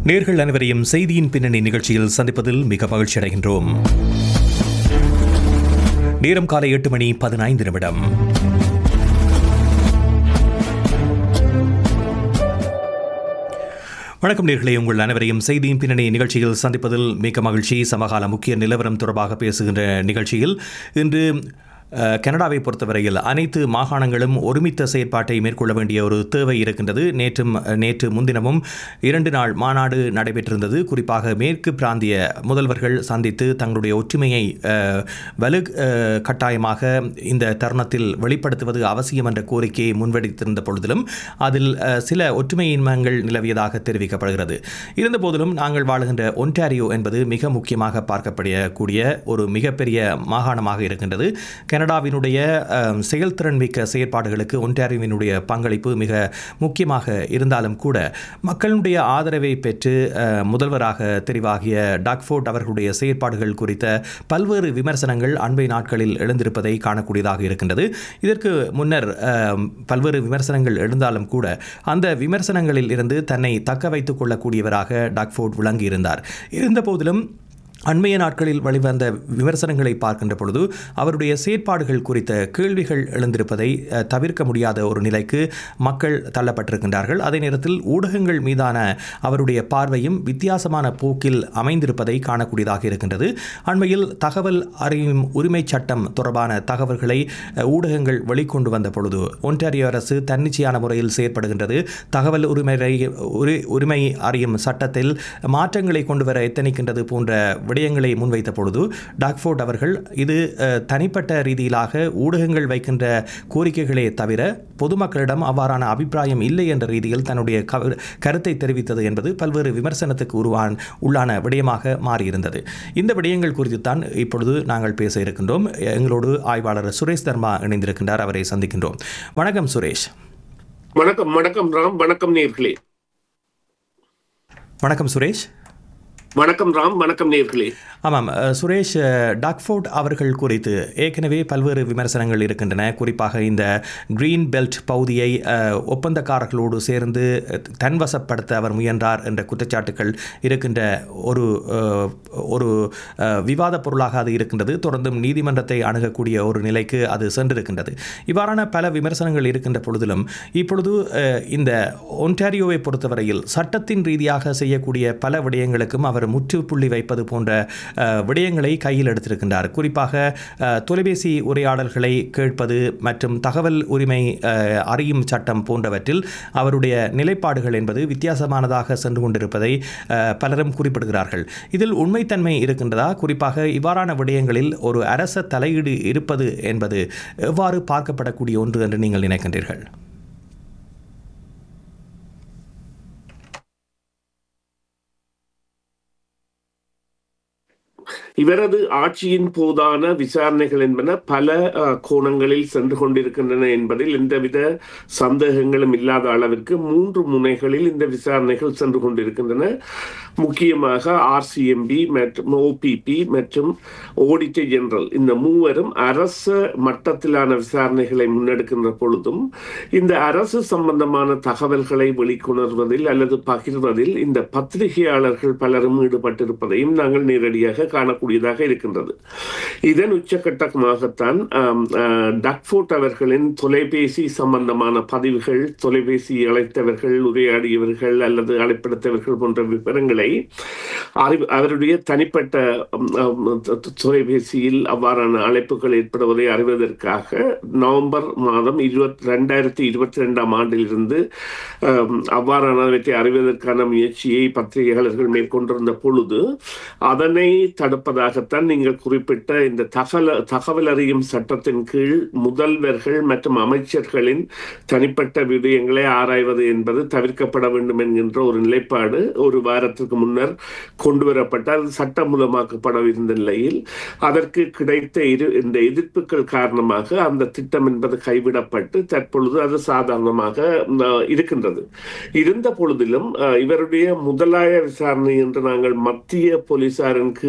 நேர்கள் அனைவரையும் செய்தியின் பின்னணி நிகழ்ச்சியில் சந்திப்பதில் மிக மகிழ்ச்சி அடைகின்றோம் நேரம் காலை எட்டு மணி பதினைந்து நிமிடம் வணக்கம் நேர்களே உங்கள் அனைவரையும் செய்தியின் பின்னணி நிகழ்ச்சியில் சந்திப்பதில் மிக மகிழ்ச்சி சமகால முக்கிய நிலவரம் தொடர்பாக பேசுகின்ற நிகழ்ச்சியில் இன்று அஹ், கனடாவை பொறுத்தவரையில் அனைத்து மாகாணங்களும் ஒருமித்த செயற்பாட்டை மேற்கொள்ள வேண்டிய ஒரு தேவை இருக்கின்றது நேற்றும் நேற்று முன்தினமும் இரண்டு நாள் மாநாடு நடைபெற்றிருந்தது குறிப்பாக மேற்கு பிராந்திய முதல்வர்கள் சந்தித்து தங்களுடைய ஒற்றுமையை அஹ், வலு அஹ், கட்டாயமாக இந்த தருணத்தில் வெளிப்படுத்துவது அவசியம் என்ற கோரிக்கையை முன்வெடித்திருந்த பொழுதிலும் அதில் அஹ், சில ஒற்றுமையின்மங்கள் நிலவியதாக தெரிவிக்கப்படுகிறது இருந்தபோதிலும் நாங்கள் வாழுகின்ற ஒன்டாரியோ என்பது மிக முக்கியமாக பார்க்கப்படக்கூடிய ஒரு மிகப்பெரிய மாகாணமாக இருக்கின்றது கனடாவினுடைய அஹ், செயல்திறன் மிக்க செயற்பாடுகளுக்கு ஒன்டாரியோவினுடைய பங்களிப்பு மிக முக்கியமாக இருந்தாலும் கூட மக்களுடைய ஆதரவை பெற்று அஹ், முதல்வராக தெரிவாகிய டாக்ஃபோர்ட் அவர்களுடைய செயற்பாடுகள் குறித்த பல்வேறு விமர்சனங்கள் அண்மை நாட்களில் எழுந்திருப்பதை காணக்கூடியதாக இருக்கின்றது இதற்கு முன்னர் அஹ், பல்வேறு விமர்சனங்கள் எழுந்தாலும் கூட அந்த விமர்சனங்களில் இருந்து தன்னை தக்க வைத்துக் கொள்ளக்கூடியவராக டாக்ஃபோர்ட் விளங்கியிருந்தார் இருந்தபோதிலும் அண்மைய நாட்களில் வெளிவந்த விமர்சனங்களை பார்க்கின்ற பொழுது அவருடைய செயற்பாடுகள் குறித்த கேள்விகள் எழுந்திருப்பதை அஹ், தவிர்க்க முடியாத ஒரு நிலைக்கு மக்கள் தள்ளப்பட்டிருக்கின்றார்கள் அதே நேரத்தில் ஊடகங்கள் மீதான அவருடைய பார்வையும் வித்தியாசமான போக்கில் அமைந்திருப்பதை காணக்கூடியதாக இருக்கின்றது அண்மையில் தகவல் அறியும் உரிமை சட்டம் தொடர்பான தகவல்களை அஹ், ஊடகங்கள் வெளிக்கொண்டு வந்த பொழுது ஒன்டாரியோ அரசு தன்னிச்சையான முறையில் செயற்படுகின்றது தகவல் உரிமை உரி- உரிமை அறியும் சட்டத்தில் மாற்றங்களை கொண்டு வர எத்தனிக்கின்றது போன்ற விடயங்களை முன்வைத்த பொழுது டாக்ஃபோர்ட் அவர்கள் இது அஹ், தனிப்பட்ட ரீதியிலாக ஊடகங்கள் வைக்கின்ற கோரிக்கைகளே தவிர பொதுமக்களிடம் அவ்வாறான அபிப்பிராயம் இல்லை என்ற ரீதியில் தன்னுடைய கவ- கருத்தை தெரிவித்தது என்பது பல்வேறு விமர்சனத்துக்கு உருவான் உள்ளான விடயமாக மாறியிருந்தது இந்த விடயங்கள் குறித்து தான் இப்பொழுது நாங்கள் பேச இருக்கின்றோம் எங்களோடு ஆய்வாளர் சுரேஷ் தர்மா இணைந்திருக்கின்றார் அவரை சந்திக்கின்றோம் வணக்கம் சுரேஷ் வணக்கம் வணக்கம் ராம் வணக்கம் நேர்களே வணக்கம் சுரேஷ் வணக்கம் ராம் வணக்கம் நேர்களே ஆமாம் அஹ், சுரேஷ் அஹ், டாக்ஃபோர்ட் அவர்கள் குறித்து ஏற்கனவே பல்வேறு விமர்சனங்கள் இருக்கின்றன குறிப்பாக இந்த கிரீன் பெல்ட் பகுதியை அஹ், ஒப்பந்தக்காரர்களோடு சேர்ந்து அஹ், தன்வசப்படுத்த அவர் முயன்றார் என்ற குற்றச்சாட்டுகள் இருக்கின்ற ஒரு அஹ், ஒரு அஹ், விவாத பொருளாக அது இருக்கின்றது தொடர்ந்தும் நீதிமன்றத்தை அணுகக்கூடிய ஒரு நிலைக்கு அது சென்றிருக்கின்றது இவ்வாறான பல விமர்சனங்கள் இருக்கின்ற பொழுதிலும் இப்பொழுது அஹ், இந்த ஒன்டாரியோவை பொறுத்தவரையில் சட்டத்தின் ரீதியாக செய்யக்கூடிய பல விடயங்களுக்கும் அவர் முற்றுப்புள்ளி வைப்பது போன்ற அஹ், விடயங்களை கையில் எடுத்திருக்கின்றார் குறிப்பாக அஹ், தொலைபேசி உரையாடல்களை கேட்பது மற்றும் தகவல் உரிமை அஹ், அறியும் சட்டம் போன்றவற்றில் அவருடைய நிலைப்பாடுகள் என்பது வித்தியாசமானதாக சென்று கொண்டிருப்பதை அஹ், பலரும் குறிப்பிடுகிறார்கள் இதில் உண்மைத்தன்மை இருக்கின்றதா குறிப்பாக இவ்வாறான விடயங்களில் ஒரு அரச தலையீடு இருப்பது என்பது எவ்வாறு பார்க்கப்படக்கூடிய ஒன்று என்று நீங்கள் நினைக்கின்றீர்கள் இவரது ஆட்சியின் போதான விசாரணைகள் என்பன பல அஹ், கோணங்களில் சென்று கொண்டிருக்கின்றன என்பதில் எந்தவித சந்தேகங்களும் இல்லாத அளவிற்கு மூன்று முனைகளில் இந்த விசாரணைகள் சென்று கொண்டிருக்கின்றன முக்கியமாக ஆர்சிஎம்பி மற்றும் ஓபிபி மற்றும் ஆடிட்டர் ஜெனரல் இந்த மூவரும் அரச மட்டத்திலான விசாரணைகளை முன்னெடுக்கின்ற பொழுதும் இந்த அரசு சம்பந்தமான தகவல்களை வெளிக்கொணர்வதில் அல்லது பகிர்வதில் இந்த பத்திரிகையாளர்கள் பலரும் ஈடுபட்டிருப்பதையும் நாங்கள் நேரடியாக காணக்கூடியதாக இருக்கின்றது இதன் உச்சக்கட்டமாகத்தான் ஆம், ஆஹ், டக்ஃபோர்ட் அவர்களின் தொலைபேசி சம்பந்தமான பதிவுகள் தொலைபேசி அழைத்தவர்கள் உரையாடியவர்கள் அல்லது அழைப்படுத்தவர்கள் போன்ற விவரங்களை அறிவு அவருடைய தனிப்பட்ட ம், ம், தொ- தொ- தொலைபேசியில் அவ்வாறான அழைப்புகள் ஏற்படுவதை அறிவதற்காக நவம்பர் மாதம் இருபத்தி ரெண்டாயிரத்தி இருபத்தி ரெண்டாம் ஆண்டிலிருந்து ஆம், அவ்வாறானவற்றை அறிவதற்கான முயற்சியை பத்திரிகையாளர்கள் மேற்கொண்டிருந்த பொழுது அதனை தடுப்பதாகத்தான் நீங்கள் குறிப்பிட்ட இந்த தகவல் தகவல் அறியும் சட்டத்தின் கீழ் முதல்வர்கள் மற்றும் அமைச்சர்களின் தனிப்பட்ட விடயங்களை ஆராய்வது என்பது தவிர்க்கப்பட வேண்டும் என்கின்ற ஒரு நிலைப்பாடு ஒரு வாரத்திற்கு முன்னர் கொண்டு வரப்பட்ட அது சட்டமூலமாக்கப்படவிருந்த நிலையில் அதற்கு கிடைத்த இரு இந்த எதிர்ப்புகள் காரணமாக அந்த திட்டம் என்பது கைவிடப்பட்டு தற்பொழுது அது சாதாரணமாக அஹ், இருக்கின்றது இருந்த பொழுதிலும் அஹ், இவருடைய முதலாய விசாரணை என்று நாங்கள் மத்திய போலீசாரின் கீழ் உள்ள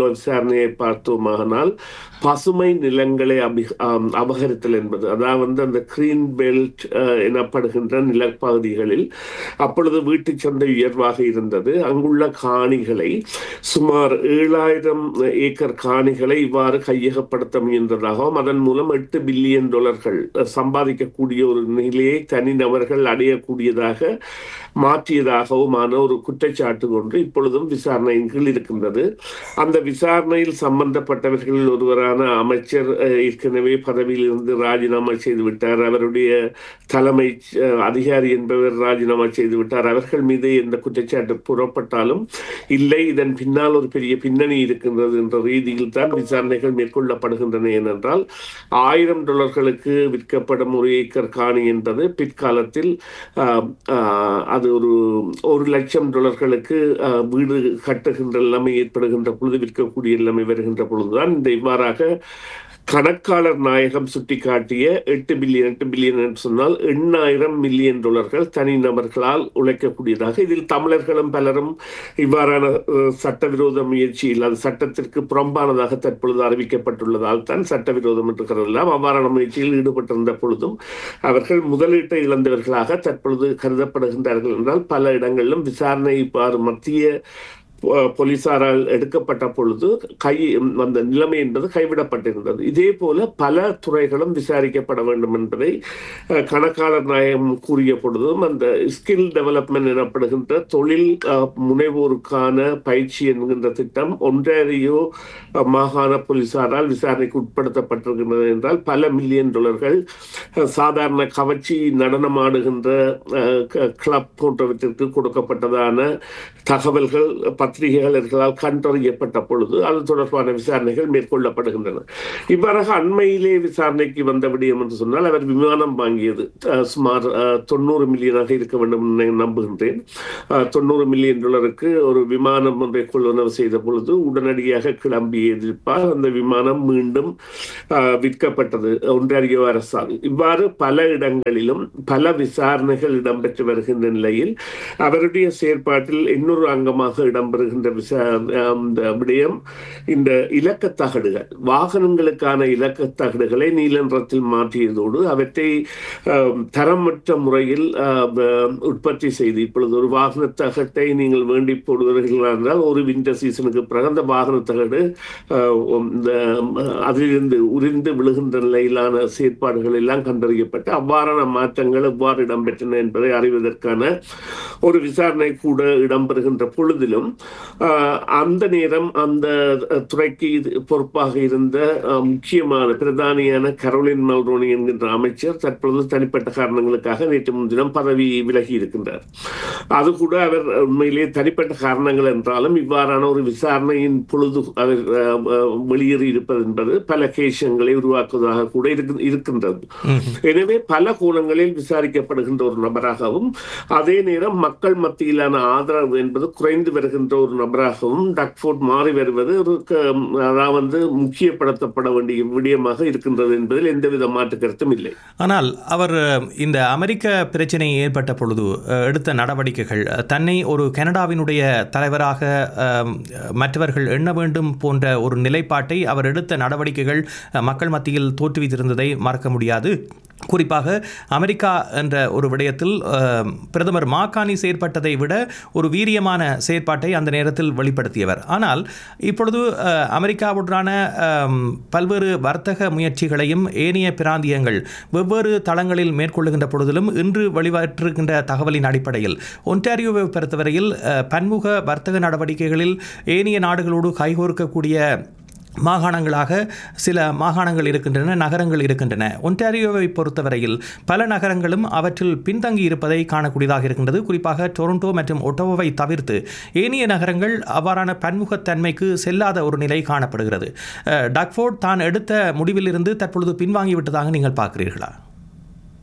விசாரணையை பார்த்தோமானால் பசுமை நிலங்களை அபி ஆம், அபகரித்தல் என்பது அதாவது அந்த கிரீன் பெல்ட் எனப்படுகின்ற நிலப்பகுதிகளில் அப்பொழுது வீட்டு சந்தை உயர்வாக இருந்தது அங்குள்ள காணிகளை சுமார் ஏழாயிரம் ஏக்கர் காணிகளை இவ்வாறு கையகப்படுத்த முயன்றதாகவும் அதன் மூலம் எட்டு பில்லியன் டாலர்கள் சம்பாதிக்கக்கூடிய ஒரு நிலையை தனிநபர்கள் அடையக்கூடியதாக மாற்றியதாகவுமான ஒரு குற்றச்சாட்டு ஒன்று இப்பொழுதும் விசாரணையின் கீழ் இருக்கின்றது அந்த விசாரணையில் சம்பந்தப்பட்டவர்களில் ஒருவரான அமைச்சர் அஹ், ஏற்கனவே பதவியிலிருந்து ராஜினாமா செய்து விட்டார் அவருடைய தலைமை அஹ், அதிகாரி என்பவர் ராஜினாமா செய்து விட்டார் அவர்கள் மீது எந்த குற்றச்சாட்டு புறப்பட்டாலும் இல்லை இதன் பின்னால் ஒரு பெரிய பின்னணி இருக்கின்றது என்ற ரீதியில் தான் விசாரணைகள் மேற்கொள்ளப்படுகின்றன ஏனென்றால் ஆயிரம் டாலர்களுக்கு விற்கப்படும் ஒரு ஏக்கர் காணி என்பது பிற்காலத்தில் ஆஹ், ஆஹ், அது ஒரு ஒரு லட்சம் டாலர்களுக்கு ஆஹ், வீடு கட்டுகின்ற நிலைமை ஏற்படுகின்ற பொழுது விற்கக்கூடிய நிலைமை வருகின்ற பொழுதுதான் இந்த இவ்வாறாக கணக்காளர் நாயகம் சுட்டிக்காட்டிய எட்டு பில்லியன் எட்டு பில்லியன் என்று சொன்னால் எண்ணாயிரம் மில்லியன் டாலர்கள் தனிநபர்களால் உழைக்கக்கூடியதாக இதில் தமிழர்களும் பலரும் இவ்வாறான அஹ், சட்டவிரோத முயற்சியில் அது சட்டத்திற்கு புறம்பானதாக தற்பொழுது அறிவிக்கப்பட்டுள்ளதால் தான் சட்டவிரோதம் என்று கருதலாம் அவ்வாறான முயற்சியில் ஈடுபட்டிருந்த பொழுதும் அவர்கள் முதலீட்டை இழந்தவர்களாக தற்பொழுது கருதப்படுகின்றார்கள் என்றால் பல இடங்களிலும் விசாரணை இவ்வாறு மத்திய பொ- போலீசாரால் எடுக்கப்பட்ட பொழுது கை அந்த நிலைமை என்பது கைவிடப்பட்டிருந்தது இதே போல பல துறைகளும் விசாரிக்கப்பட வேண்டும் என்பதை அஹ், கணக்காளர் நாயகம் கூறிய பொழுதும் அந்த ஸ்கில் டெவலப்மெண்ட் எனப்படுகின்ற தொழில் அஹ், முனைவோருக்கான பயிற்சி என்கின்ற திட்டம் ஒன்றாரியோ அஹ், மாகாண போலீசாரால் விசாரணைக்கு உட்படுத்தப்பட்டிருக்கின்றது என்றால் பல மில்லியன் டாலர்கள் அஹ், சாதாரண கவர்ச்சி நடனமாடுகின்ற அஹ், க- கிளப் போன்றவற்றிற்கு கொடுக்கப்பட்டதான தகவல்கள் பத்திரிகையாளர்களால் கண்டறியப்பட்ட பொழுது அது தொடர்பான விசாரணைகள் மேற்கொள்ளப்படுகின்றன இவ்வாறாக அண்மையிலே விசாரணைக்கு வந்த விடயம் என்று சொன்னால் அவர் விமானம் வாங்கியது அஹ், சுமார் அஹ், தொண்ணூறு மில்லியனாக இருக்க வேண்டும் என்று நான் நம்புகின்றேன் அஹ், தொண்ணூறு மில்லியன் டாலருக்கு ஒரு விமானம் ஒன்றை கொள்வனவு செய்த பொழுது உடனடியாக கிளம்பிய எதிர்ப்பால் அந்த விமானம் மீண்டும் அஹ், விற்கப்பட்டது ஒன்றாரியோ அரசால் இவ்வாறு பல இடங்களிலும் பல விசாரணைகள் இடம்பெற்று வருகின்ற நிலையில் அவருடைய செயற்பாட்டில் இன்னொரு அங்கமாக இடம்பெறுகின்ற விசா அந்த விடயம் இந்த இலக்க தகடுகள் வாகனங்களுக்கான இலக்க தகடுகளை நீல நிறத்தில் மாற்றியதோடு அவற்றை ஆம், தரமற்ற முறையில் ஆம், ஆம், உற்பத்தி செய்து இப்பொழுது ஒரு வாகன தகட்டை நீங்கள் வேண்டி போடுவீர்கள் என்றால் ஒரு விண்டர் சீசனுக்கு பிறகு அந்த வாகன தகடு ஆ, இந்த அதிலிருந்து உரிந்து விழுகின்ற நிலையிலான செயற்பாடுகள் எல்லாம் கண்டறியப்பட்டு அவ்வாறான மாற்றங்கள் எவ்வாறு இடம்பெற்றன என்பதை அறிவதற்கான ஒரு விசாரணை கூட இடம்பெறுகின்ற பொழுதிலும் ஆஹ், அந்த நேரம் அந்த அஹ், துறைக்கு இது பொறுப்பாக இருந்த அஹ், முக்கியமான பிரதானியான கரோலின் மல்ரோனி என்கின்ற அமைச்சர் தற்பொழுது தனிப்பட்ட காரணங்களுக்காக நேற்று முன்தினம் பதவி விலகி இருக்கின்றார் அது கூட அவர் உண்மையிலே தனிப்பட்ட காரணங்கள் என்றாலும் இவ்வாறான ஒரு விசாரணையின் பொழுது அவர் அஹ், அஹ், வெளியேறி இருப்பது என்பது பல கேஷங்களை உருவாக்குவதாக கூட இருக்கு- இருக்கின்றது எனவே பல கோணங்களில் விசாரிக்கப்படுகின்ற ஒரு நபராகவும் அதே நேரம் மக்கள் மத்தியிலான ஆதரவு என்பது குறைந்து வருகின்ற ஒரு நபராகவும் டக்ஃபோர்ட் மாறி வருவது ஒரு க- அதாவது முக்கியப்படுத்தப்பட வேண்டிய விடயமாக இருக்கின்றது என்பதில் எந்தவித மாற்று கருத்தும் இல்லை ஆனால் அவர் அஹ், இந்த அமெரிக்க பிரச்சனை ஏற்பட்ட பொழுது அஹ், எடுத்த நடவடிக்கைகள் அஹ், தன்னை ஒரு கனடாவினுடைய தலைவராக அஹ், மற்றவர்கள் எண்ண வேண்டும் போன்ற ஒரு நிலைப்பாட்டை அவர் எடுத்த நடவடிக்கைகள் அஹ், மக்கள் மத்தியில் தோற்றுவித்திருந்ததை மறக்க முடியாது குறிப்பாக அமெரிக்கா என்ற ஒரு விடயத்தில் அஹ், பிரதமர் மாகாணி செயற்பட்டதை விட ஒரு வீரியமான செயற்பாட்டை அந்த நேரத்தில் வெளிப்படுத்தியவர் ஆனால் இப்பொழுது அஹ், அமெரிக்காவுடனான அஹ், பல்வேறு வர்த்தக முயற்சிகளையும் ஏனைய பிராந்தியங்கள் வெவ்வேறு தளங்களில் மேற்கொள்ளுகின்ற பொழுதிலும் இன்று வெளிவற்றிருக்கின்ற தகவலின் அடிப்படையில் ஒன்டாரியோவை பொறுத்தவரையில் அஹ், பன்முக வர்த்தக நடவடிக்கைகளில் ஏனைய நாடுகளோடு கைகோர்க்கக்கூடிய மாகாணங்களாக சில மாகாணங்கள் இருக்கின்றன நகரங்கள் இருக்கின்றன ஒன்டாரியோவை பொறுத்தவரையில் பல நகரங்களும் அவற்றில் பின்தங்கி இருப்பதை காணக்கூடியதாக இருக்கின்றது குறிப்பாக டொரண்டோ மற்றும் ஒட்டோவை தவிர்த்து ஏனைய நகரங்கள் அவ்வாறான பன்முகத்தன்மைக்கு செல்லாத ஒரு நிலை காணப்படுகிறது அஹ், டக்ஃபோர்ட் தான் எடுத்த முடிவிலிருந்து தற்பொழுது பின்வாங்கிவிட்டதாக நீங்கள் பார்க்கிறீர்களா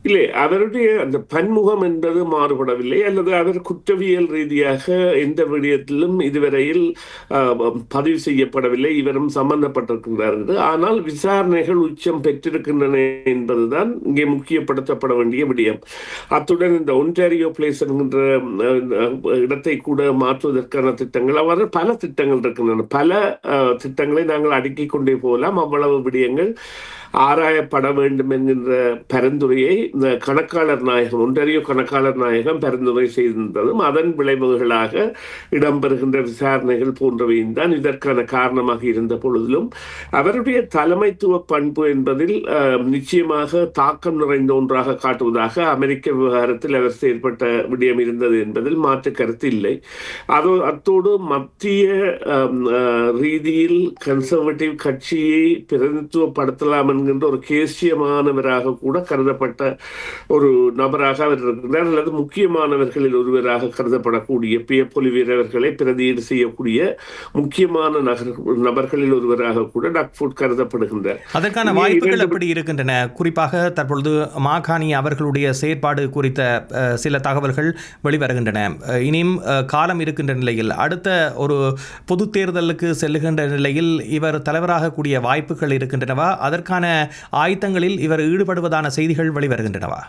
இல்லை அவருடைய அந்த பன்முகம் என்பது மாறுபடவில்லை அல்லது அவர் குற்றவியல் ரீதியாக எந்த விடயத்திலும் இதுவரையில் அஹ், பதிவு செய்யப்படவில்லை இவரும் சம்பந்தப்பட்டிருக்கின்றார் என்று. ஆனால் விசாரணைகள் உச்சம் பெற்றிருக்கின்றன என்பதுதான் இங்கே முக்கியப்படுத்தப்பட வேண்டிய விடயம் அத்துடன் இந்த ஒன்டாரியோ பிளேஸ் என்கின்ற அஹ், இடத்தை கூட மாற்றுவதற்கான திட்டங்கள் அவ்வாறு பல திட்டங்கள் இருக்கின்றன பல அஹ், திட்டங்களை நாங்கள் அடுக்கிக் கொண்டே போகலாம் அவ்வளவு விடயங்கள் ஆராயப்பட வேண்டும் என்கின்ற பரிந்துரையை இந்த கணக்காளர் நாயகம் ஒன்றிய கணக்காளர் நாயகம் பரிந்துரை செய்திருந்ததும் அதன் விளைவுகளாக இடம்பெறுகின்ற விசாரணைகள் போன்றவையும் தான் இதற்கான காரணமாக இருந்த பொழுதிலும் அவருடைய தலைமைத்துவ பண்பு என்பதில் அஹ், நிச்சயமாக தாக்கம் நிறைந்த ஒன்றாக காட்டுவதாக அமெரிக்க விவகாரத்தில் அவர் செயல்பட்ட விடயம் இருந்தது என்பதில் மாற்று கருத்து இல்லை அதோ அத்தோடு மத்திய அஹ், அஹ், ரீதியில் கன்சர்வேட்டிவ் கட்சியை பிரதிநிதித்துவப்படுத்தலாம் என்கின்ற ஒரு கேசியமானவராக கூட கருதப்பட்ட ஒரு நபராக அவர் இருக்கிறார் அல்லது முக்கியமானவர்களில் ஒருவராக கருதப்படக்கூடிய பிய பொலிவீரர்களை பிரதியீடு செய்யக்கூடிய முக்கியமான நகர் நபர்களில் ஒருவராக கூட டக்ஃபுட் கருதப்படுகின்றார் அதற்கான இங்கே வாய்ப்புகள் இரண்டு- எப்படி இருக்கின்றன குறிப்பாக தற்பொழுது மாகாணி அவர்களுடைய செயற்பாடு குறித்த அஹ், சில தகவல்கள் வெளிவருகின்றன அஹ், இனியும் அஹ், காலம் இருக்கின்ற நிலையில் அடுத்த ஒரு பொது தேர்தலுக்கு செல்லுகின்ற நிலையில் இவர் தலைவராக கூடிய வாய்ப்புகள் இருக்கின்றனவா அதற்கான ஆயத்தங்களில் இவர் ஈடுபடுவதான செய்திகள் வெளிவருகின்றனவா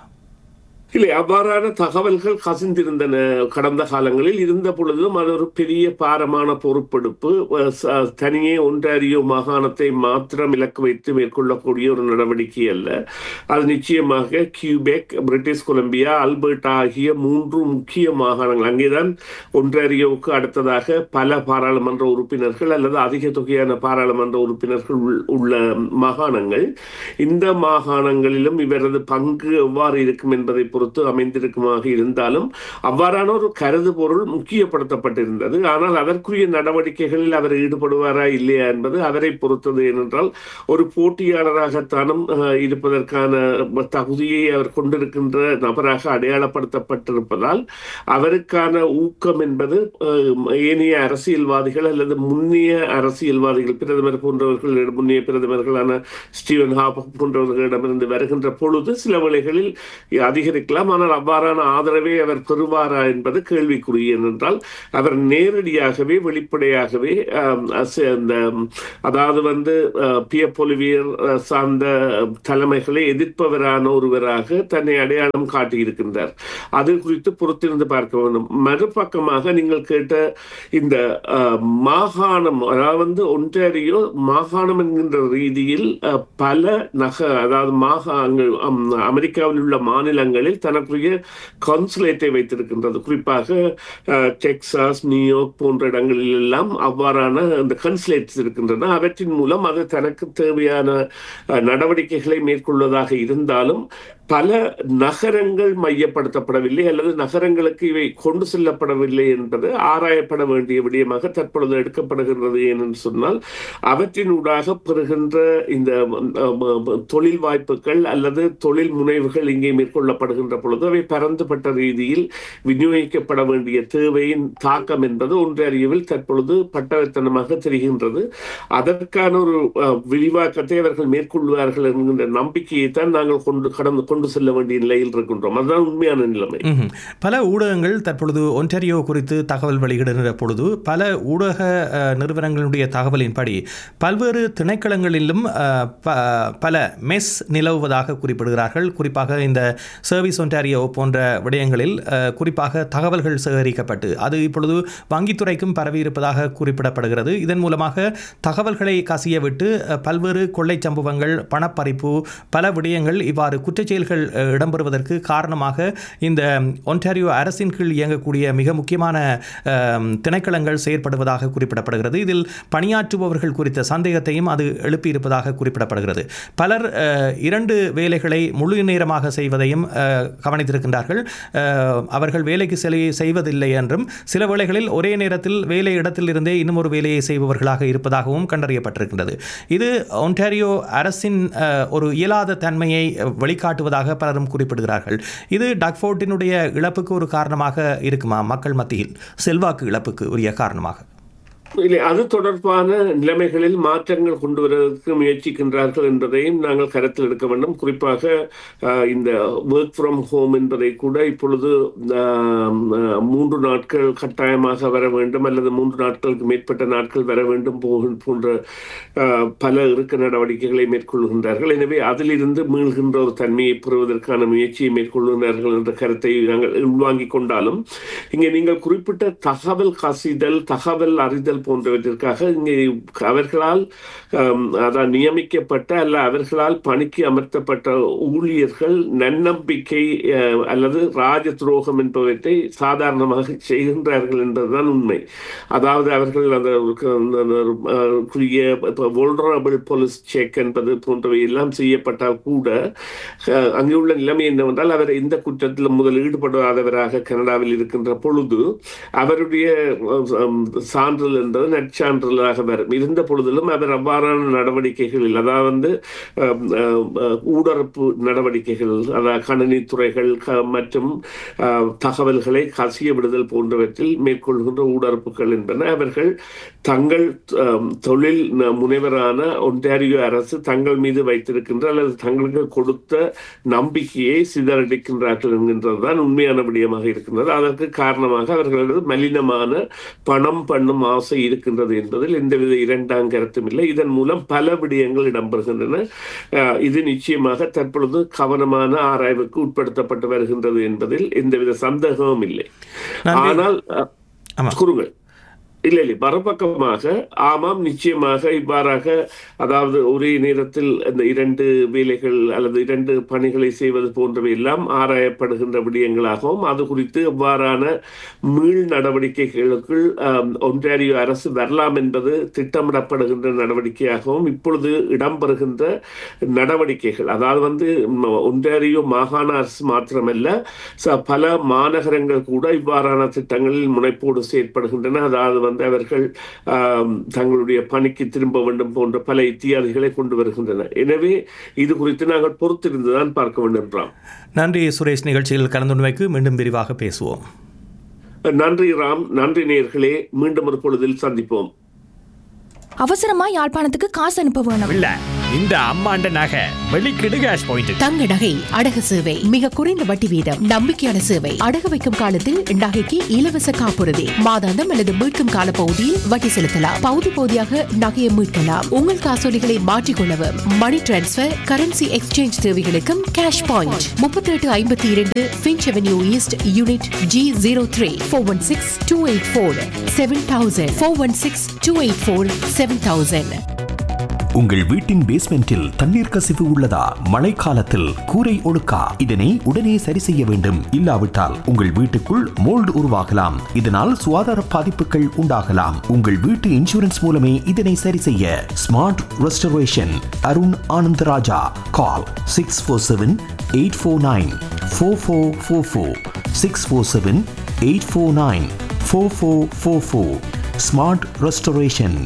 இல்லை அவ்வாறான தகவல்கள் கசிந்திருந்தன கடந்த காலங்களில் இருந்த பொழுதும் அது ஒரு பெரிய பாரமான பொறுப்பெடுப்பு அஹ் ச- தனியே ஒன்றாரியோ மாகாணத்தை மாத்திரம் இலக்கு வைத்து மேற்கொள்ளக்கூடிய ஒரு நடவடிக்கை அல்ல அது நிச்சயமாக கியூபெக் பிரிட்டிஷ் கொலம்பியா அல்பர்டா ஆகிய மூன்று முக்கிய மாகாணங்கள் அங்கேதான் ஒன்றாரியோவுக்கு அடுத்ததாக பல பாராளுமன்ற உறுப்பினர்கள் அல்லது அதிக தொகையான பாராளுமன்ற உறுப்பினர்கள் உள்- உள்ள மாகாணங்கள் இந்த மாகாணங்களிலும் இவரது பங்கு எவ்வாறு இருக்கும் என்பதை பொறுத்து அமைந்திருக்குமாக இருந்தாலும் அவ்வாறான ஒரு கருதுபொருள் முக்கியப்படுத்தப்பட்டிருந்தது ஆனால் அதற்குரிய நடவடிக்கைகளில் அவர் ஈடுபடுவாரா இல்லையா என்பது அவரை பொறுத்தது ஏனென்றால் ஒரு போட்டியாளராகத்தானும் அஹ், இருப்பதற்கான தகுதியை அவர் கொண்டிருக்கின்ற நபராக அடையாளப்படுத்தப்பட்டிருப்பதால் அவருக்கான ஊக்கம் என்பது அஹ், ஏனைய அரசியல்வாதிகள் அல்லது முன்னிய அரசியல்வாதிகள் பிரதமர் போன்றவர்கள் முன்னிய பிரதமர்களான ஸ்டீவன் ஹாபக் போன்றவர்களிடமிருந்து வருகின்ற பொழுது சில வேளைகளில் அதிகரிக்கலாம் ஆனால் அவ்வாறான ஆதரவை அவர் பெறுவாரா என்பது கேள்விக்குறி ஏனென்றால் அவர் நேரடியாகவே வெளிப்படையாகவே ஆம், அச- அந்த ம், அதாவது வந்து அஹ், பிய பொலிவியர் அஹ், சார்ந்த தலைமைகளை எதிர்ப்பவரான ஒருவராக தன்னை அடையாளம் காட்டியிருக்கின்றார் அது குறித்து பொறுத்திருந்து பார்க்க வேண்டும் மறுபக்கமாக நீங்கள் கேட்ட இந்த அஹ், மாகாணம் அதாவது வந்து ஒன்றாரியோ மாகாணம் என்கின்ற ரீதியில் அஹ், பல நக அதாவது மாகாணங்கள் அம், அமெரிக்காவில் உள்ள மாநிலங்களில் தனக்குரிய கான்சுலேட்டை வைத்திருக்கின்றது குறிப்பாக அஹ், டெக்சாஸ் நியூயார்க் போன்ற இடங்களில் எல்லாம் அவ்வாறான அந்த கன்சுலேட்ஸ் இருக்கின்றன அவற்றின் மூலம் அது தனக்கு தேவையான அஹ், நடவடிக்கைகளை மேற்கொள்வதாக இருந்தாலும் பல நகரங்கள் மையப்படுத்தப்படவில்லை அல்லது நகரங்களுக்கு இவை கொண்டு செல்லப்படவில்லை என்பது ஆராயப்பட வேண்டிய விடயமாக தற்பொழுது எடுக்கப்படுகின்றது ஏனென்று சொன்னால் அவற்றினூடாக பெறுகின்ற இந்த அஹ், அஹ், தொழில் வாய்ப்புகள் அல்லது தொழில் முனைவுகள் இங்கே மேற்கொள்ளப்படுகின்ற பொழுது அவை பரந்துபட்ட ரீதியில் விநியோகிக்கப்பட வேண்டிய தேவையின் தாக்கம் என்பது ஒன்றறியவில் தற்பொழுது பட்டவர்த்தனமாக தெரிகின்றது அதற்கான ஒரு அஹ், விரிவாக்கத்தை அவர்கள் மேற்கொள்வார்கள் என்கின்ற நம்பிக்கையை தான் நாங்கள் கொண்டு கடந்து கொண்டு செல்ல வேண்டிய நிலையில் இருக்கின்றோம் அதுதான் உண்மையான நிலைமை ம்ஹும். பல ஊடகங்கள் தற்பொழுது ஒன்டாரியோ குறித்து தகவல் வெளியிடுகிற பொழுது பல ஊடக அஹ், நிறுவனங்களுடைய தகவலின்படி பல்வேறு திணைக்களங்களிலும் அஹ், ப- பல மெஸ் நிலவுவதாக குறிப்பிடுகிறார்கள் குறிப்பாக இந்த சர்வீஸ் ஒன்டாரியோ போன்ற விடயங்களில் அஹ், குறிப்பாக தகவல்கள் சேகரிக்கப்பட்டு அது இப்பொழுது வங்கித்துறைக்கும் பரவி இருப்பதாக குறிப்பிடப்படுகிறது இதன் மூலமாக தகவல்களை கசிய விட்டு அஹ், பல்வேறு கொள்ளை சம்பவங்கள் பணப்பறிப்பு பல விடயங்கள் இவ்வாறு குற்றச்செயல்கள் அஹ், இடம்பெறுவதற்கு காரணமாக இந்த ஒன்டாரியோ அரசின் கீழ் இயங்கக்கூடிய மிக முக்கியமான அஹ், திணைக்களங்கள் செயற்படுவதாக குறிப்பிடப்படுகிறது இதில் பணியாற்றுபவர்கள் குறித்த சந்தேகத்தையும் அது எழுப்பியிருப்பதாக குறிப்பிடப்படுகிறது பலர் அஹ், இரண்டு வேலைகளை முழு நேரமாக செய்வதையும் அஹ், கவனித்திருக்கின்றார்கள் அஹ், அவர்கள் வேலைக்கு செலை செய்வதில்லை என்றும் சில வேளைகளில் ஒரே நேரத்தில் வேலை இடத்திலிருந்தே இன்னும் ஒரு வேலையை செய்பவர்களாக இருப்பதாகவும் கண்டறியப்பட்டிருக்கின்றது இது ஒன்டாரியோ அரசின் அஹ், ஒரு இயலாத தன்மையை அஹ், வெளிக்காட்டுவதாக பலரும் குறிப்பிடுகிறார்கள் இது டக்ஃபோர்ட்டினுடைய இழப்புக்கு ஒரு காரணமாக இருக்குமா மக்கள் மத்தியில் செல்வாக்கு இழப்புக்கு உரிய காரணமாக இல்லை அது தொடர்பான நிலைமைகளில் மாற்றங்கள் கொண்டு வருவதற்கு முயற்சிக்கின்றார்கள் என்பதையும் நாங்கள் கருத்தில் எடுக்க வேண்டும் குறிப்பாக அஹ், இந்த ஒர்க் ஃப்ரம் ஹோம் என்பதை கூட இப்பொழுது ஆம், அஹ், மூன்று நாட்கள் கட்டாயமாக வர வேண்டும் அல்லது மூன்று நாட்களுக்கு மேற்பட்ட நாட்கள் வர வேண்டும் போக- போன்ற அஹ், பல இறுக்க நடவடிக்கைகளை மேற்கொள்கின்றார்கள் எனவே அதிலிருந்து மீள்கின்ற ஒரு தன்மையை பெறுவதற்கான முயற்சியை மேற்கொள்கின்றார்கள் என்ற கருத்தை நாங்கள் உள்வாங்கிக் கொண்டாலும் இங்கே நீங்கள் குறிப்பிட்ட தகவல் கசிதல் தகவல் அறிதல் போன்றவற்றிற்காக இங்கே அவர்களால் ஆம், அதான் நியமிக்கப்பட்ட அல்ல அவர்களால் பணிக்கு அமர்த்தப்பட்ட ஊழியர்கள் நன்னம்பிக்கை அஹ், அல்லது ராஜ துரோகம் என்பவற்றை சாதாரணமாக செய்கின்றார்கள் என்பதுதான் உண்மை அதாவது அவர்கள் அந்த ஒரு- அந்த- அந்த ஒரு, அஹ், குறுகிய வோல்டரபிள் போலீஸ் செக் என்பது போன்றவை எல்லாம் செய்யப்பட்டால் கூட அஹ், அங்கே உள்ள நிலைமை என்னவென்றால் அவர் இந்த குற்றத்தில் முதல் ஈடுபடாதவராக கனடாவில் இருக்கின்ற பொழுது அவருடைய அஹ், சான்றிதழ் என்பது நற்சான்றிதழாக வரும் இருந்த பொழுதிலும் அவர் அவ்வாறான நடவடிக்கைகளில் அதாவது அஹ், அஹ், ஊடறுப்பு நடவடிக்கைகள் அதாவது கணினித்துறைகள் க- மற்றும் அஹ், தகவல்களை கசிய விடுதல் போன்றவற்றில் மேற்கொள்கின்ற ஊடறுப்புகள் என்பன அவர்கள் தங்கள் அஹ், தொழில் ந- முனைவரான ஒன்டாரியோ அரசு தங்கள் மீது வைத்திருக்கின்ற அல்லது தங்களுக்கு கொடுத்த நம்பிக்கையை சிதறடிக்கின்றார்கள் என்கின்றதுதான் உண்மையான விடயமாக இருக்கின்றது அதற்கு காரணமாக அவர்களது மலினமான பணம் பண்ணும் ஆசை இருக்கின்றது என்பதில் எந்தவித இரண்டாம் கருத்தும் இல்லை இதன் மூலம் பல விடயங்கள் இடம்பெறுகின்றன அஹ், இது நிச்சயமாக தற்பொழுது கவனமான ஆராய்வுக்கு உட்படுத்தப்பட்டு வருகின்றது என்பதில் எந்தவித சந்தேகமும் இல்லை நன்றி. ஆனால் அஹ், ஆமா. கூறுங்கள் இல்லை இல்லை மறுபக்கமாக ஆமாம் நிச்சயமாக இவ்வாறாக அதாவது ஒரே நேரத்தில் அந்த இரண்டு வேலைகள் அல்லது இரண்டு பணிகளை செய்வது போன்றவை எல்லாம் ஆராயப்படுகின்ற விடயங்களாகவும் அது குறித்து எவ்வாறான மீள் நடவடிக்கைகளுக்குள் ஆம், ஒன்றாரியோ அரசு வரலாம் என்பது திட்டமிடப்படுகின்ற நடவடிக்கையாகவும் இப்பொழுது இடம்பெறுகின்ற நடவடிக்கைகள் அதாவது வந்து ம், ஒன்றாரியோ மாகாண அரசு மாத்திரமல்ல ச- பல மாநகரங்கள் கூட இவ்வாறான திட்டங்களில் முனைப்போடு செயற்படுகின்றன அதாவது வந்து அவர்கள் ஆம், தங்களுடைய பணிக்கு திரும்ப வேண்டும் போன்ற பல இத்தியாதிகளை கொண்டு வருகின்றன எனவே இது குறித்து நாங்கள் பொறுத்திருந்துதான் பார்க்க வேண்டும் ராம் நன்றி சுரேஷ் நிகழ்ச்சியில் கலந்துண்மைக்கு மீண்டும் விரிவாக பேசுவோம் நன்றி ராம் நன்றி நேயர்களே மீண்டும் ஒரு பொழுதில் சந்திப்போம் அவசரமா யாழ்ப்பாணத்துக்கு காசு அனுப்ப வேணும் இல்ல இந்த அம்மாண்ட நகை வெளிக்கிடு கேஷ் பாயிண்ட் தங்க நகை அடகு சேவை மிக குறைந்த வட்டி வீதம் நம்பிக்கையான சேவை அடகு வைக்கும் காலத்தில் நகைக்கு இலவச காப்புறுதி மாதாந்தம் அல்லது மீட்கும் கால பகுதியில் வட்டி செலுத்தலாம் பகுதி பகுதியாக நகையை மீட்கலாம் உங்கள் காசோலிகளை மாற்றிக்கொள்ளவும் மணி டிரான்ஸ்பர் கரன்சி எக்ஸ்சேஞ்ச் தேவைகளுக்கும் கேஷ் பாயிண்ட் முப்பத்தி எட்டு ஐம்பத்தி இரண்டு Finch avenue east unit G zero three four one six two eight four seven thousand four one six two eight four seven thousand உங்கள் வீட்டின் பேஸ்மெண்டில் தண்ணீர் கசிவு உள்ளதா மழைக்காலத்தில் கூரை ஒழுக்கா இதனை உடனே சரி செய்ய வேண்டும் இல்லாவிட்டால் உங்கள் வீட்டுக்குள் மோல்டு உருவாகலாம் இதனால் சுகாதார பாதிப்புகள் உண்டாகலாம் உங்கள் வீட்டு இன்சூரன்ஸ் மூலமே இதனை சரி செய்ய smart restoration Arun Anandaraja call six four seven eight four nine four four four four six four seven eight four nine four four four four smart restoration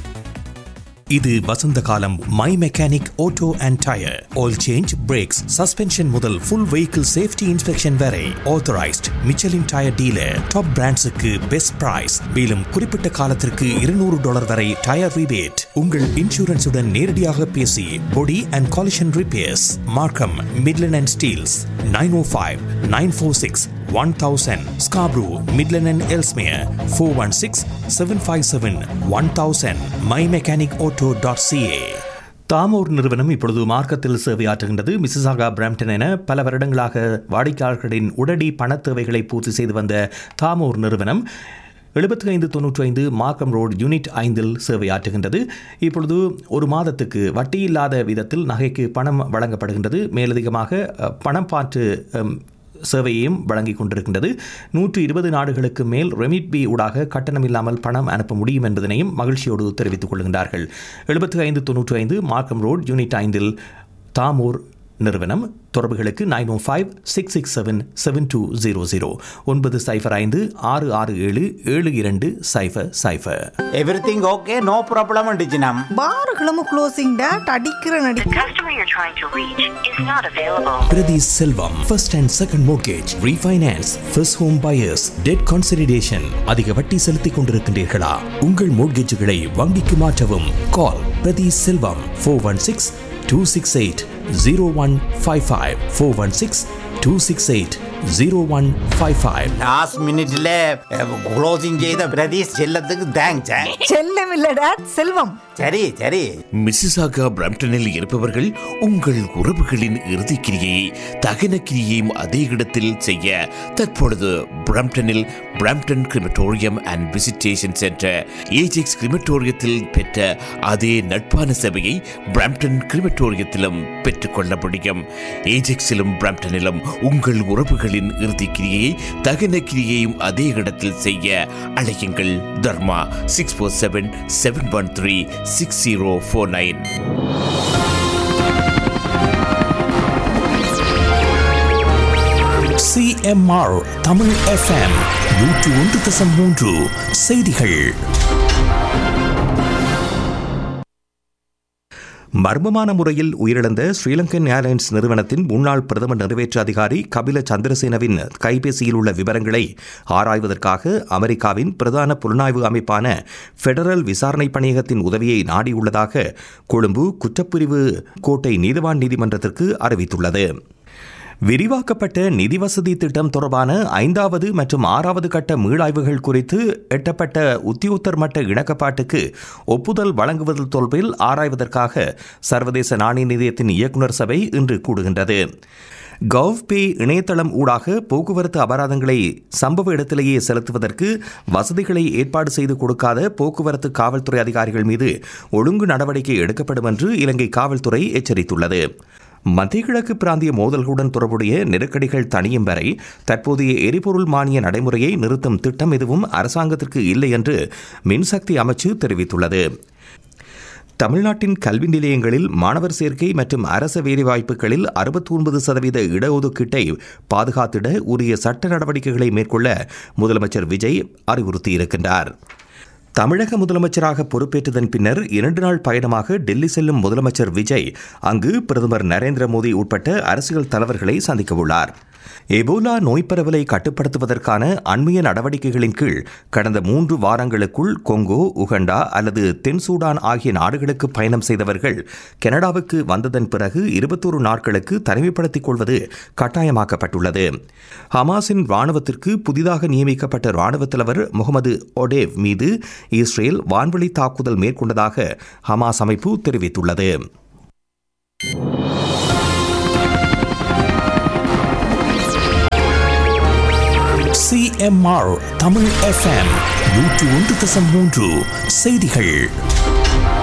இது வசந்த காலம் my mechanic auto and tyre oil change brakes suspension முதல் full vehicle safety inspection வரை authorised Michelin tyre dealer top பிராண்ட்ஸுக்கு best price மேலும் குறிப்பிட்ட காலத்திற்கு இருநூறு டாலர் வரை டயர் ரிபேட் உங்கள் இன்சூரன்ஸுடன் நேரடியாக பேசி body and collision repairs Markham Midland and Steeles nine O five nine four six one thousand Scarborough Midland and Ellesmere four one six seven five seven one thousand my mechanic auto dot CA தாமோர் நிறுவனம் இப்பொழுது மார்க்கத்தில் சேவையாற்றுகின்றது Mississauga Brampton என பல வருடங்களாக வாடிக்கையாளர்களின் உடனடி பணத் தேவைகளை பூர்த்தி செய்து வந்த தாமோர் நிறுவனம் எழுபத்தி ஐந்து தொன்னூற்றி ஐந்து மார்க்கம் ரோடு யூனிட் ஐந்தில் சேவையாற்றுகின்றது இப்பொழுது ஒரு மாதத்துக்கு வட்டி இல்லாத விதத்தில் நகைக்கு பணம் வழங்கப்படுகின்றது மேலதிகமாக அஹ், பணம் பாற்று அம், சேவையையும் வழங்கிக் கொண்டிருக்கின்றது நூற்று இருபது நாடுகளுக்கு மேல் ரெமிட் பி ஊடாக கட்டணம் இல்லாமல் பணம் அனுப்ப முடியும் என்பதனையும் மகிழ்ச்சியோடு தெரிவித்துக் கொள்கின்றார்கள் எழுபத்தி ஐந்து தொன்னூற்றி ஐந்து மார்க்கம் ரோட் யூனிட் ஐந்தில் தாமூர் நிறுவனம் தொடர்புகளுக்கு nine O five six six seven seven two zero zero ஒன்பது சைஃபர் ஐந்து ஆறு ஆறு ஏழு ஏழு இரண்டு சைஃபர் சைஃபர் எவ்ரிதிங் ஓகே நோ ப்ராப்ளம் டிஜினம் பார்களும் க்ளோசிங் டேட் அடிக்கிற நடி The customer you're trying to reach is not available. Prathi Selvam first and second mortgage refinance first home buyers debt consideration அதிக வட்டி செலுத்திக் கொண்டிருக்கின்றீர்களா உங்கள் மோர்கேஜுகளை வங்கிக்கு மாற்றவும் call Prathi Selvam four one six two six eight zero one five five four one six two six eight zero one five five last மினிட்ல closing செய்த பிரதீஷ் செல்லத்துக்கு thanks செல்லம் இல்ல டேட் செல்வம் சரி சரி மிசிசாகா பிரம்டனில் இருப்பவர்கள் உங்கள் உறவுகளின் இறுதிக்கிரியை தகன கிரியையும் அதே இடத்தில் செய்ய தற்பொழுது பிரம்டனில் Brampton crematorium and visitation centre Ajax கிரிமட்டோரியத்தில் பெற்ற அதே நட்பான சபையை பிரம்டன் கிரிமட்டோரியத்திலும் பெற்றுக்கொள்ள முடியும் ஏஜெக்ஸிலும் பிரம்டனிலும் உங்கள் உறவுகளின் இறுதிக்கிரியை தகன கிரியையும் அதே இடத்தில் செய்ய அழையுங்கள் Dharma six four seven seven one three six zero four nine CMR Tamil FM நூற்று ஒன்று தசம் மூன்று செய்திகள் மர்மமான முறையில் உயிரிழந்த ஸ்ரீலங்கன் ஏர்லைன்ஸ் நிறுவனத்தின் முன்னாள் பிரதம நிறைவேற்று அதிகாரி கபில சந்திரசேனவின் கைபேசியில் உள்ள விவரங்களை ஆராய்வதற்காக அமெரிக்காவின் பிரதான புலனாய்வு அமைப்பான பெடரல் விசாரணை பணியகத்தின் உதவியை நாடியுள்ளதாக கொழும்பு குற்றப்பிரிவு கோட்டை நீதிவான் நீதிமன்றத்திற்கு அறிவித்துள்ளது விரிவாக்கப்பட்ட நிதி வசதி திட்டம் தொடர்பான ஐந்தாவது மற்றும் ஆறாவது கட்ட மீளாய்வுகள் குறித்து எட்டப்பட்ட உத்தியோத்தர் மட்ட இணக்கப்பாட்டுக்கு ஒப்புதல் வழங்குவது தொடர்பில் ஆராய்வதற்காக சர்வதேச நாணய நிதியத்தின் இயக்குநர் சபை இன்று கூடுகின்றது கவ் பே இணையதளம் ஊடாக போக்குவரத்து அபராதங்களை சம்பவ இடத்திலேயே செலுத்துவதற்கு வசதிகளை ஏற்பாடு செய்து கொடுக்காத போக்குவரத்து காவல்துறை அதிகாரிகள் மீது ஒழுங்கு நடவடிக்கை எடுக்கப்படும் என்று இலங்கை காவல்துறை எச்சரித்துள்ளது மத்திய கிழக்கு பிராந்திய மோதல்களுடன் தொடர்புடைய நெருக்கடிகள் தணியும் வரை தற்போதைய எரிபொருள் மானிய நடைமுறையை நிறுத்தும் திட்டம் எதுவும் அரசாங்கத்திற்கு இல்லை என்று மின்சக்தி அமைச்சு தெரிவித்துள்ளது தமிழ்நாட்டின் கல்வி நிலையங்களில் மாணவர் சேர்க்கை மற்றும் அரச வேலைவாய்ப்புகளில் அறுபத்தி ஒன்பது சதவீத இடஒதுக்கீட்டை பாதுகாத்திட உரிய சட்ட நடவடிக்கைகளை மேற்கொள்ள முதலமைச்சர் விஜய் அறிவுறுத்தியிருக்கின்றார் தமிழக முதலமைச்சராக பொறுப்பேற்றதன் பின்னர் இரண்டு நாள் பயணமாக டெல்லி செல்லும் முதலமைச்சர் விஜய் அங்கு பிரதமர் நரேந்திர மோடி உட்பட்ட அரசியல் தலைவர்களை சந்திக்கவுள்ளார் எபோலா நோய் பரவலை கட்டுப்படுத்துவதற்கான அண்மைய நடவடிக்கைகளின் கீழ் கடந்த மூன்று வாரங்களுக்குள் கொங்கோ உகண்டா அல்லது தென் சூடான் ஆகிய நாடுகளுக்கு பயணம் செய்தவர்கள் கனடாவுக்கு வந்ததன் பிறகு இருபத்தோரு நாட்களுக்கு தனிமைப்படுத்திக் கொள்வது கட்டாயமாக்கப்பட்டுள்ளது ஹமாஸின் ராணுவத்திற்கு புதிதாக நியமிக்கப்பட்ட ராணுவ தலைவர் முகமது ஒடேவ் மீது இஸ்ரேல் வான்வழி தாக்குதல் மேற்கொண்டதாக ஹமாஸ் அமைப்பு தெரிவித்துள்ளது சிஎம்ஆர் தமிழ் எஃப்எம் நூற்று ஒன்று தசம் மூன்று செய்திகள்